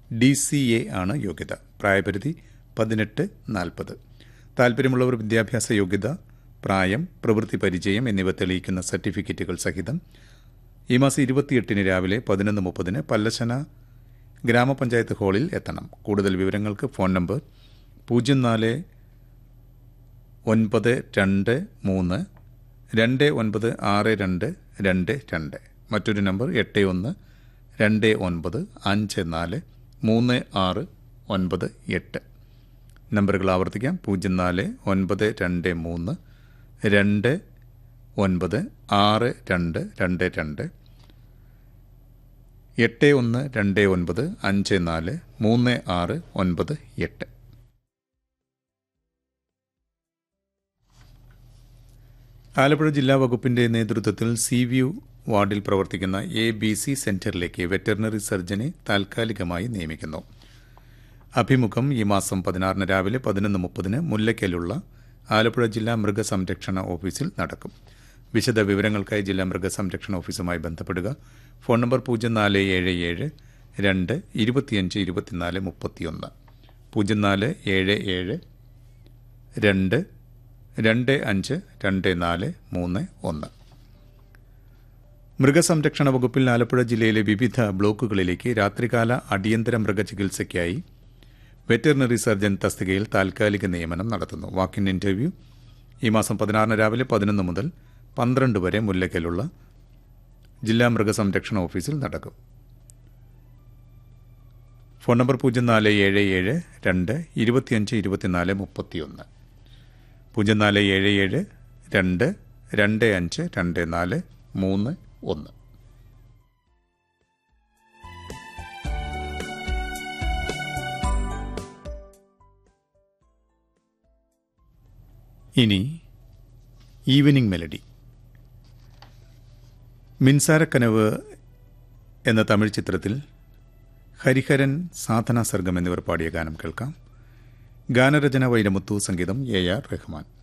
D C A ആണ് യോഗ്യത പ്രായപരിധി പതിനെട്ട് നാൽപ്പത് താൽപ്പര്യമുള്ളവർ വിദ്യാഭ്യാസ യോഗ്യത പ്രായം പ്രവൃത്തി പരിചയം എന്നിവ തെളിയിക്കുന്ന സർട്ടിഫിക്കറ്റുകൾ സഹിതം ഈ മാസം ഇരുപത്തിയെട്ടിന് രാവിലെ പതിനൊന്ന് മുപ്പതിന് പല്ലശന ഗ്രാമപഞ്ചായത്ത് ഹാളിൽ എത്തണം കൂടുതൽ വിവരങ്ങൾക്ക് ഫോൺ നമ്പർ പൂജ്യം നാല് ഒൻപത് രണ്ട് മൂന്ന് രണ്ട് ഒൻപത് ആറ് രണ്ട് രണ്ട് രണ്ട് മറ്റൊരു നമ്പർ എട്ട് ഒന്ന് രണ്ട് ഒൻപത് അഞ്ച് നാല് മൂന്ന് ആറ് ഒൻപത് എട്ട് നമ്പറുകൾ ആവർത്തിക്കാം പൂജ്യം നാല് ഒൻപത് രണ്ട് മൂന്ന് രണ്ട് ഒൻപത് ആറ് രണ്ട് രണ്ട് രണ്ട് എട്ട് ഒന്ന് രണ്ട് ഒൻപത് അഞ്ച് നാല് മൂന്ന് ആറ് ഒൻപത് എട്ട് ആലപ്പുഴ ജില്ലാ വകുപ്പിന്റെ നേതൃത്വത്തിൽ സി വ്യൂ വാർഡിൽ പ്രവർത്തിക്കുന്ന എ ബി സി സെന്ററിലേക്ക് വെറ്ററിനറി സർജനെ താൽക്കാലികമായി നിയമിക്കുന്നു അഭിമുഖം ഈ മാസം പതിനാറിന് രാവിലെ പതിനൊന്ന് മുപ്പതിന് മുല്ലയ്ക്കലുള്ള ആലപ്പുഴ ജില്ലാ മൃഗസംരക്ഷണ ഓഫീസിൽ നടക്കും വിശദ വിവരങ്ങൾക്കായി ജില്ലാ മൃഗസംരക്ഷണ ഓഫീസുമായി ബന്ധപ്പെടുക ഫോൺ നമ്പർ പൂജ്യം നാല് ഏഴ് ഏഴ് രണ്ട് ഇരുപത്തിയഞ്ച് ഇരുപത്തിനാല് മുപ്പത്തിയൊന്ന് പൂജ്യം നാല് ഏഴ് ഏഴ് രണ്ട് രണ്ട് അഞ്ച് രണ്ട് നാല് മൂന്ന് ഒന്ന് മൃഗസംരക്ഷണ വകുപ്പിൽ ആലപ്പുഴ ജില്ലയിലെ വിവിധ ബ്ലോക്കുകളിലേക്ക് രാത്രികാല അടിയന്തര മൃഗചികിത്സയ്ക്കായി വെറ്ററിനറി സർജൻ തസ്തികയിൽ താൽക്കാലിക നിയമനം നടത്തുന്നു വാക്കിൻ ഇന്റർവ്യൂ ഈ മാസം പതിനാറിന് രാവിലെ പതിനൊന്ന് മുതൽ പന്ത്രണ്ട് വരെ മുല്ലയ്ക്കലുള്ള ജില്ലാ മൃഗസംരക്ഷണ ഓഫീസിൽ നടക്കും ഫോൺ നമ്പർ പൂജ്യം നാല് ഏഴ് ഏഴ് രണ്ട് ഇരുപത്തിയഞ്ച് ഇരുപത്തിനാല് മുപ്പത്തിയൊന്ന് പൂജ്യം നാല് ഏഴ് ഏഴ് രണ്ട് രണ്ട് അഞ്ച് രണ്ട് നാല് മൂന്ന് ഒന്ന് ഇനി ഈവനിംഗ് മെലഡി മിൻസാരക്കനവ് എന്ന തമിഴ് ചിത്രത്തിൽ ഹരിഹരൻ സാധന സർഗം എന്നിവർ പാടിയ ഗാനം കേൾക്കാം ഗാനരചന വൈരമുത്തു സംഗീതം എ ആർ റഹ്മാൻ